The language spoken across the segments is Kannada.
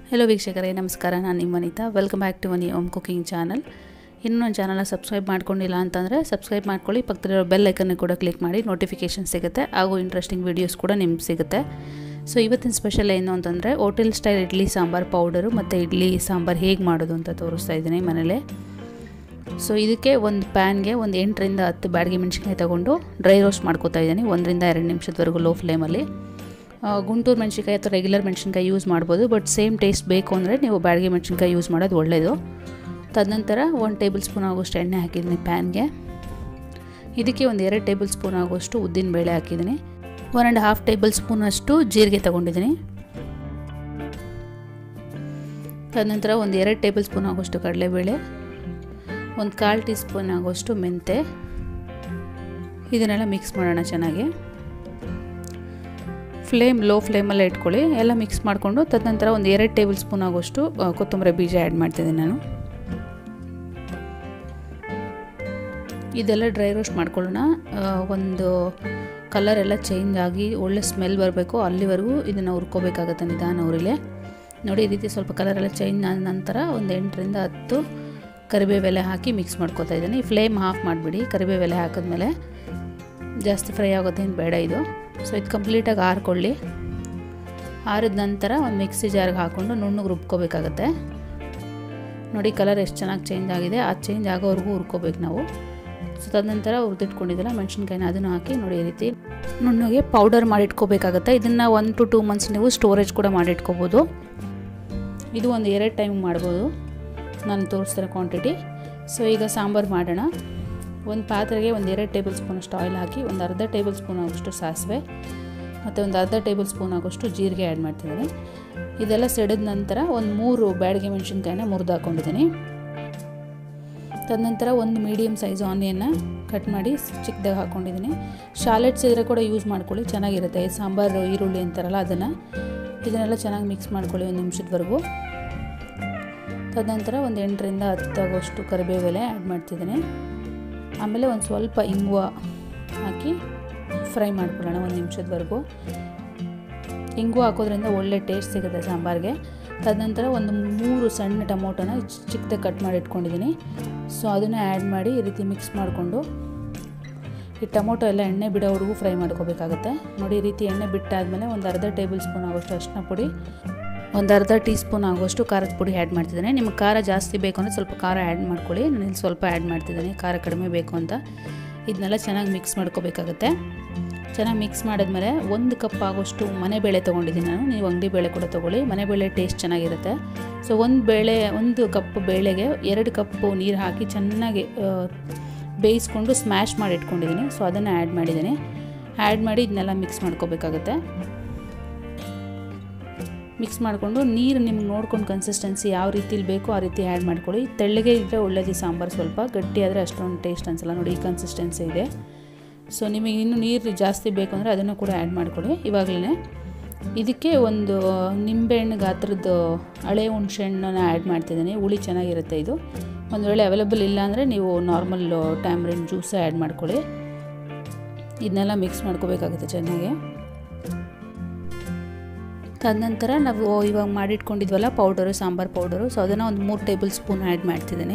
ಹೆಲೋ ವೀಕ್ಷಕರೇ ನಮಸ್ಕಾರ ನಾನು ನಿಮ್ಮ ವನಿತಾ ವೆಲ್ಕಮ್ ಬ್ಯಾಕ್ ಟು ಮನಿ ಓಮ್ ಕುಕಿಂಗ್ ಚಾನಲ್ ಇನ್ನೂ ನನ್ನ ಚಾನಲ್ನ ಸಬ್ಸ್ಕ್ರೈಬ್ ಮಾಡ್ಕೊಂಡಿಲ್ಲ ಅಂತಂದರೆ ಸಬ್ಸ್ಕ್ರೈಬ್ ಮಾಡ್ಕೊಳ್ಳಿ ಪಕ್ಕದಲ್ಲಿರೋ ಬೆಲ್ ಐಕನ್ನು ಕೂಡ ಕ್ಲಿಕ್ ಮಾಡಿ ನೋಟಿಫಿಕೇಷನ್ ಸಿಗುತ್ತೆ ಹಾಗೂ ಇಂಟ್ರೆಸ್ಟಿಂಗ್ ವೀಡಿಯೋಸ್ ಕೂಡ ನಿಮ್ಗೆ ಸಿಗುತ್ತೆ ಸೊ ಇವತ್ತಿನ ಸ್ಪೆಷಲ್ ಏನು ಅಂತಂದರೆ hotel style idli sambar powder ಮತ್ತು ಇಡ್ಲಿ ಸಾಂಬಾರು ಹೇಗೆ ಮಾಡೋದು ಅಂತ ತೋರಿಸ್ತಾ ಇದ್ದೀನಿ ಮನೇಲೆ ಸೊ ಇದಕ್ಕೆ ಒಂದು ಪ್ಯಾನ್ಗೆ ಒಂದು ಎಂಟರಿಂದ ಹತ್ತು ಬ್ಯಾಡಗಿ ಮೆಣಸಿನ್ಕಾಯಿ ತೊಗೊಂಡು ಡ್ರೈ ರೋಸ್ಟ್ ಮಾಡ್ಕೋತಾ ಇದ್ದೀನಿ ಒಂದರಿಂದ ಎರಡು ನಿಮಿಷದವರೆಗೂ ಲೋ ಫ್ಲೇಮಲ್ಲಿ ಗುಂಟೂರು ಮೆಣಸಿನ್ಕಾಯಿ ಅಥವಾ ರೆಗ್ಯುಲರ್ ಮೆಣಸಿನ್ಕಾಯಿ ಯೂಸ್ ಮಾಡ್ಬೋದು ಬಟ್ ಸೇಮ್ ಟೇಸ್ಟ್ ಬೇಕು ಅಂದರೆ ನೀವು ಬ್ಯಾಡಗಿ ಮೆಣಸಿನ್ಕಾಯಿ ಯೂಸ್ ಮಾಡೋದು ಒಳ್ಳೆಯದು ತದನಂತರ ಒಂದು ಟೇಬಲ್ ಸ್ಪೂನ್ ಆಗೋಷ್ಟು ಎಣ್ಣೆ ಹಾಕಿದ್ದೀನಿ ಪ್ಯಾನ್ಗೆ ಇದಕ್ಕೆ ಒಂದು ಎರಡು ಟೇಬಲ್ ಸ್ಪೂನ್ ಆಗೋಷ್ಟು ಉದ್ದಿನ ಬೇಳೆ ಹಾಕಿದ್ದೀನಿ ಒನ್ ಆ್ಯಂಡ್ ಹಾಫ್ ಟೇಬಲ್ ಸ್ಪೂನಷ್ಟು ಜೀರಿಗೆ ತೊಗೊಂಡಿದ್ದೀನಿ ತದನಂತರ ಒಂದು ಎರಡು ಟೇಬಲ್ ಸ್ಪೂನ್ ಆಗೋಷ್ಟು ಕಡಲೆಬೇಳೆ ಒಂದು ಕಾಲು ಟೀ ಸ್ಪೂನ್ ಆಗೋಷ್ಟು ಮೆಂತೆ ಇದನ್ನೆಲ್ಲ ಮಿಕ್ಸ್ ಮಾಡೋಣ ಚೆನ್ನಾಗಿ ಫ್ಲೇಮ್ ಲೋ ಫ್ಲೇಮಲ್ಲೇ ಇಟ್ಕೊಳ್ಳಿ ಎಲ್ಲ ಮಿಕ್ಸ್ ಮಾಡಿಕೊಂಡು ತದನಂತರ ಒಂದು ಎರಡು ಟೇಬಲ್ ಸ್ಪೂನ್ ಆಗೋಷ್ಟು ಕೊತ್ತಂಬರಿ ಬೀಜ ಆ್ಯಡ್ ಮಾಡ್ತಿದ್ದೀನಿ ನಾನು ಇದೆಲ್ಲ ಡ್ರೈ ರೋಸ್ಟ್ ಮಾಡ್ಕೊಳ್ಳೋಣ ಒಂದು ಕಲರ್ ಎಲ್ಲ ಚೇಂಜ್ ಆಗಿ ಒಳ್ಳೆ ಸ್ಮೆಲ್ ಬರಬೇಕು ಅಲ್ಲಿವರೆಗೂ ಇದನ್ನು ಹುರ್ಕೋಬೇಕಾಗತ್ತೆ ನಿಧಾನ ಉರಿಲೆ ನೋಡಿ ಈ ರೀತಿ ಸ್ವಲ್ಪ ಕಲರ್ ಎಲ್ಲ ಚೇಂಜ್ ಆದ ನಂತರ ಒಂದು ಎಂಟರಿಂದ ಹತ್ತು ಕರಿಬೇವೆಲೆ ಹಾಕಿ ಮಿಕ್ಸ್ ಮಾಡ್ಕೊತಾ ಇದ್ದೀನಿ ಫ್ಲೇಮ್ ಆಫ್ ಮಾಡಿಬಿಡಿ ಕರಿಬೇವೆಲೆ ಹಾಕಿದ್ಮೇಲೆ ಜಾಸ್ತಿ ಫ್ರೈ ಆಗೋದೇನು ಬೇಡ ಇದು ಸೊ ಇದು ಕಂಪ್ಲೀಟಾಗಿ ಆರ್ಕೊಳ್ಳಿ ಆರಿದ ನಂತರ ಒಂದು ಮಿಕ್ಸಿ ಜಾರ್ಗೆ ಹಾಕ್ಕೊಂಡು ನುಣ್ಣಗೆ ರುಬ್ಕೋಬೇಕಾಗತ್ತೆ ನೋಡಿ ಕಲರ್ ಎಷ್ಟು ಚೆನ್ನಾಗಿ ಚೇಂಜ್ ಆಗಿದೆ ಆ ಚೇಂಜ್ ಆಗೋವರೆಗೂ ಹುರ್ಕೋಬೇಕು ನಾವು ಸೊ ತದನಂತರ ಹುರಿದಿಟ್ಕೊಂಡಿದ್ದಲ್ಲ ಮೆಣಸಿನ್ಕಾಯಿನ ಅದನ್ನು ಹಾಕಿ ನೋಡಿ ಈ ರೀತಿ ನುಣ್ಣಗೆ ಪೌಡರ್ ಮಾಡಿಟ್ಕೋಬೇಕಾಗತ್ತೆ ಇದನ್ನು ಒನ್ ಟು ಟೂ ಮಂತ್ಸ್ ನೀವು ಸ್ಟೋರೇಜ್ ಕೂಡ ಮಾಡಿಟ್ಕೋಬೋದು ಇದು ಒಂದು ಎರಡು ಟೈಮ್ ಮಾಡ್ಬೋದು ನಾನು ತೋರಿಸ್ತಿರೋ ಕ್ವಾಂಟಿಟಿ ಸೊ ಈಗ ಸಾಂಬಾರು ಮಾಡೋಣ ಒಂದು ಪಾತ್ರೆಗೆ ಒಂದು ಎರಡು ಟೇಬಲ್ ಸ್ಪೂನಷ್ಟು ಆಯಿಲ್ ಹಾಕಿ ಒಂದು ಅರ್ಧ ಟೇಬಲ್ ಸ್ಪೂನ್ ಆಗೋಷ್ಟು ಸಾಸಿವೆ ಮತ್ತು ಒಂದು ಅರ್ಧ ಟೇಬಲ್ ಸ್ಪೂನ್ ಆಗೋಷ್ಟು ಜೀರಿಗೆ ಆ್ಯಡ್ ಮಾಡ್ತಿದ್ದೀನಿ ಇದೆಲ್ಲ ಸಿಡಿದ ನಂತರ ಒಂದು ಮೂರು ಬ್ಯಾಡಿಗೆ ಮೆಣಸಿನ್ಕಾಯಿನ ಮುರಿದು ಹಾಕ್ಕೊಂಡಿದ್ದೀನಿ ತದನಂತರ ಒಂದು ಮೀಡಿಯಮ್ ಸೈಜ್ ಆನಿಯನ್ನ ಕಟ್ ಮಾಡಿ ಚಿಕ್ಕದಾಗಿ ಹಾಕ್ಕೊಂಡಿದ್ದೀನಿ ಶಾಲೆಟ್ಸ್ ಇದ್ರೆ ಕೂಡ ಯೂಸ್ ಮಾಡ್ಕೊಳ್ಳಿ ಚೆನ್ನಾಗಿರುತ್ತೆ ಸಾಂಬಾರು ಈರುಳ್ಳಿ ಅಂತಾರಲ್ಲ ಅದನ್ನು ಇದನ್ನೆಲ್ಲ ಚೆನ್ನಾಗಿ ಮಿಕ್ಸ್ ಮಾಡ್ಕೊಳ್ಳಿ ಒಂದು ನಿಮಿಷದವರೆಗೂ ತದನಂತರ ಒಂದು ಎಂಟರಿಂದ ಹತ್ತಾಗೋಷ್ಟು ಕರಿಬೇವೆಲೆ ಆ್ಯಡ್ ಮಾಡ್ತಿದ್ದೀನಿ ಆಮೇಲೆ ಒಂದು ಸ್ವಲ್ಪ ಇಂಗುವ ಹಾಕಿ ಫ್ರೈ ಮಾಡ್ಕೊಳ್ಳೋಣ ಒಂದು ನಿಮಿಷದವರೆಗೂ ಇಂಗು ಹಾಕೋದ್ರಿಂದ ಒಳ್ಳೆ ಟೇಸ್ಟ್ ಸಿಗುತ್ತೆ ಸಾಂಬಾರಿಗೆ ತದನಂತರ ಒಂದು ಮೂರು ಸಣ್ಣ ಟೊಮೊಟೊನ ಚಿಕ್ಕದಾಗಿ ಕಟ್ ಮಾಡಿ ಇಟ್ಕೊಂಡಿದ್ದೀನಿ ಸೊ ಅದನ್ನು ಆ್ಯಡ್ ಮಾಡಿ ಈ ರೀತಿ ಮಿಕ್ಸ್ ಮಾಡಿಕೊಂಡು ಈ ಟೊಮೊಟೊ ಎಲ್ಲ ಎಣ್ಣೆ ಬಿಡೋವರೆಗೂ ಫ್ರೈ ಮಾಡ್ಕೋಬೇಕಾಗತ್ತೆ ನೋಡಿ ಈ ರೀತಿ ಎಣ್ಣೆ ಬಿಟ್ಟಾದಮೇಲೆ ಒಂದು ಅರ್ಧ ಟೇಬಲ್ ಸ್ಪೂನ್ ಆಗೋಷ್ಟು ಅರಿಶಿನ ಪುಡಿ ಒಂದು ಅರ್ಧ ಟೀ ಸ್ಪೂನ್ ಆಗೋಷ್ಟು ಖಾರದ ಪುಡಿ ಆ್ಯಡ್ ಮಾಡ್ತಿದ್ದೀನಿ ನಿಮಗೆ ಖಾರ ಜಾಸ್ತಿ ಬೇಕು ಅಂದರೆ ಸ್ವಲ್ಪ ಖಾರ ಆ್ಯಡ್ ಮಾಡ್ಕೊಳ್ಳಿ ನಾನು ಇಲ್ಲಿ ಸ್ವಲ್ಪ ಆ್ಯಡ್ ಮಾಡ್ತಿದ್ದೀನಿ ಖಾರ ಕಡಿಮೆ ಬೇಕು ಅಂತ ಇದನ್ನೆಲ್ಲ ಚೆನ್ನಾಗಿ ಮಿಕ್ಸ್ ಮಾಡ್ಕೋಬೇಕಾಗತ್ತೆ ಚೆನ್ನಾಗಿ ಮಿಕ್ಸ್ ಮಾಡಿದ್ಮೇಲೆ ಒಂದು ಕಪ್ ಆಗೋಷ್ಟು ಮನೆ ಬೇಳೆ ತೊಗೊಂಡಿದ್ದೀನಿ ನಾನು ನೀವು ಅಂಗಡಿ ಬೇಳೆ ಕೂಡ ತೊಗೊಳ್ಳಿ ಮನೆ ಬೇಳೆ ಟೇಸ್ಟ್ ಚೆನ್ನಾಗಿರುತ್ತೆ ಸೊ ಒಂದು ಬೇಳೆ ಒಂದು ಕಪ್ ಬೇಳೆಗೆ ಎರಡು ಕಪ್ಪು ನೀರು ಹಾಕಿ ಚೆನ್ನಾಗಿ ಬೇಯಿಸ್ಕೊಂಡು ಸ್ಮ್ಯಾಶ್ ಮಾಡಿ ಇಟ್ಕೊಂಡಿದ್ದೀನಿ ಸೊ ಅದನ್ನು ಆ್ಯಡ್ ಮಾಡಿದ್ದೀನಿ ಆ್ಯಡ್ ಮಾಡಿ ಇದನ್ನೆಲ್ಲ ಮಿಕ್ಸ್ ಮಾಡ್ಕೋಬೇಕಾಗತ್ತೆ ಮಿಕ್ಸ್ ಮಾಡಿಕೊಂಡು ನೀರು ನಿಮ್ಗೆ ನೋಡ್ಕೊಂಡು ಕನ್ಸಿಸ್ಟೆನ್ಸಿ ಯಾವ ರೀತಿಲಿ ಬೇಕೋ ಆ ರೀತಿ ಆ್ಯಡ್ ಮಾಡ್ಕೊಳ್ಳಿ ತೆಳ್ಳಗೆ ಇದ್ದರೆ ಒಳ್ಳೇದು ಸಾಂಬಾರು ಸ್ವಲ್ಪ ಗಟ್ಟಿ ಆದರೆ ಅಷ್ಟೊಂದು ಟೇಸ್ಟ್ ಅನಿಸಲ್ಲ ನೋಡಿ ಈ ಕನ್ಸಿಸ್ಟೆನ್ಸಿ ಇದೆ ಸೊ ನಿಮಗೆ ಇನ್ನೂ ನೀರು ಜಾಸ್ತಿ ಬೇಕು ಅಂದರೆ ಅದನ್ನು ಕೂಡ ಆ್ಯಡ್ ಮಾಡ್ಕೊಳ್ಳಿ ಇವಾಗಲೇ ಇದಕ್ಕೆ ಒಂದು ನಿಂಬೆಹಣ್ಣು ಗಾತ್ರದ್ದು ಹಳೆ ಹುಣಸೆಹಣ್ಣನ್ನು ಆ್ಯಡ್ ಮಾಡ್ತಿದ್ದೀನಿ ಹುಳಿ ಚೆನ್ನಾಗಿರುತ್ತೆ ಇದು ಒಂದು ವೇಳೆ ಅವೈಲೇಬಲ್ ಇಲ್ಲ ಅಂದರೆ ನೀವು ನಾರ್ಮಲ್ ಟ್ಯಾಮ್ರಿನ್ ಜ್ಯೂಸೇ ಆ್ಯಡ್ ಮಾಡ್ಕೊಳ್ಳಿ ಇದನ್ನೆಲ್ಲ ಮಿಕ್ಸ್ ಮಾಡ್ಕೋಬೇಕಾಗುತ್ತೆ ಚೆನ್ನಾಗಿ ತದನಂತರ ನಾವು ಇವಾಗ ಮಾಡಿಟ್ಕೊಂಡಿದ್ವಲ್ಲ ಪೌಡರು ಸಾಂಬಾರು ಪೌಡರು ಸೊ ಅದನ್ನು ಒಂದು ಮೂರು ಟೇಬಲ್ ಸ್ಪೂನ್ ಆ್ಯಡ್ ಮಾಡ್ತಿದ್ದೀನಿ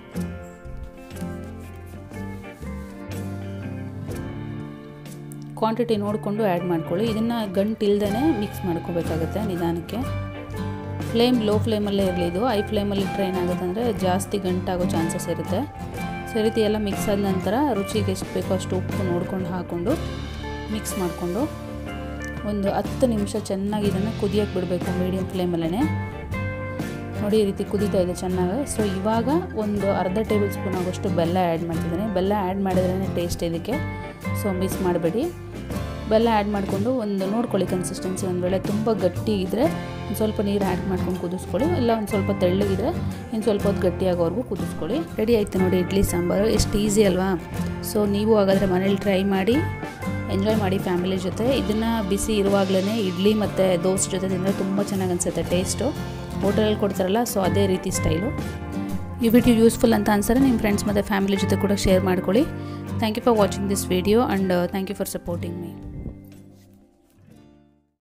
ಕ್ವಾಂಟಿಟಿ ನೋಡಿಕೊಂಡು ಆ್ಯಡ್ ಮಾಡ್ಕೊಳ್ಳಿ ಇದನ್ನು ಗಂಟು ಇಲ್ದೇ ಮಿಕ್ಸ್ ಮಾಡ್ಕೋಬೇಕಾಗುತ್ತೆ ನಿಧಾನಕ್ಕೆ ಫ್ಲೇಮ್ ಲೋ ಫ್ಲೇಮಲ್ಲೇ ಇರಲಿ ಇದು ಐ ಫ್ಲೇಮಲ್ಲಿ ಇಟ್ಟರೆ ಏನಾಗುತ್ತೆ ಅಂದರೆ ಜಾಸ್ತಿ ಗಂಟಾಗೋ ಚಾನ್ಸಸ್ ಇರುತ್ತೆ ಸೊ ಈ ರೀತಿ ಎಲ್ಲ ಮಿಕ್ಸ್ ಆದ ನಂತರ ರುಚಿಗೆ ಎಷ್ಟು ಬೇಕೋ ಅಷ್ಟು ಉಪ್ಪು ನೋಡ್ಕೊಂಡು ಹಾಕ್ಕೊಂಡು ಮಿಕ್ಸ್ ಮಾಡಿಕೊಂಡು ಒಂದು ಹತ್ತು ನಿಮಿಷ ಚೆನ್ನಾಗಿ ಇದನ್ನು ಕುದಿಯೋಕ್ಕೆ ಬಿಡಬೇಕು ಮೀಡಿಯಮ್ ಫ್ಲೇಮಲ್ಲೇ ನೋಡಿ ಈ ರೀತಿ ಕುದೀತಾ ಇದೆ ಚೆನ್ನಾಗಿ ಸೊ ಇವಾಗ ಒಂದು ಅರ್ಧ ಟೇಬಲ್ ಸ್ಪೂನ್ ಆಗೋಷ್ಟು ಬೆಲ್ಲ ಆ್ಯಡ್ ಮಾಡ್ತಿದ್ದೀನಿ ಬೆಲ್ಲ ಆ್ಯಡ್ ಮಾಡಿದ್ರೇ ಟೇಸ್ಟ್ ಇದಕ್ಕೆ ಸೊ ಮಿಸ್ ಮಾಡಬೇಡಿ ಬೆಲ್ಲ ಆ್ಯಡ್ ಮಾಡಿಕೊಂಡು ಒಂದು ನೋಡ್ಕೊಳ್ಳಿ ಕನ್ಸಿಸ್ಟೆನ್ಸಿ ಒಂದು ವೇಳೆ ತುಂಬ ಗಟ್ಟಿ ಇದ್ದರೆ ಒಂದು ಸ್ವಲ್ಪ ನೀರು ಆ್ಯಡ್ ಮಾಡ್ಕೊಂಡು ಕುದಿಸ್ಕೊಳ್ಳಿ ಇಲ್ಲ ಒಂದು ಸ್ವಲ್ಪ ತೆಳ್ಳಗಿದ್ರೆ ಇನ್ನು ಸ್ವಲ್ಪ ಹೊತ್ತು ಗಟ್ಟಿಯಾಗೋವರೆಗೂ ಕುದಿಸ್ಕೊಳ್ಳಿ ರೆಡಿ ಆಯಿತು ನೋಡಿ ಇಡ್ಲಿ ಸಾಂಬಾರು ಎಷ್ಟು ಈಸಿ ಅಲ್ವಾ ಸೊ ನೀವು ಹಾಗಾದರೆ ಮನೇಲಿ ಟ್ರೈ ಮಾಡಿ ಎಂಜಾಯ್ ಮಾಡಿ ಫ್ಯಾಮಿಲಿ ಜೊತೆ ಇದನ್ನು ಬಿಸಿ ಇರುವಾಗಲೇ ಇಡ್ಲಿ ಮತ್ತು ದೋಸೆ ಜೊತೆ ತಿಂದರೆ ತುಂಬ ಚೆನ್ನಾಗಿ ಅನಿಸುತ್ತೆ ಟೇಸ್ಟು ಹೋಟೆಲಲ್ಲಿ ಕೊಡ್ತಾರಲ್ಲ ಸೊ ಅದೇ ರೀತಿ ಸ್ಟೈಲು ಈ ವಿಡಿಯೋ ಯೂಸ್ಫುಲ್ ಅಂತ ಅನ್ಸರೆ ನಿಮ್ಮ ಫ್ರೆಂಡ್ಸ್ ಮತ್ತು ಫ್ಯಾಮಿಲಿ ಜೊತೆ ಕೂಡ ಶೇರ್ ಮಾಡ್ಕೊಳ್ಳಿ thank you for watching this video and thank you for supporting me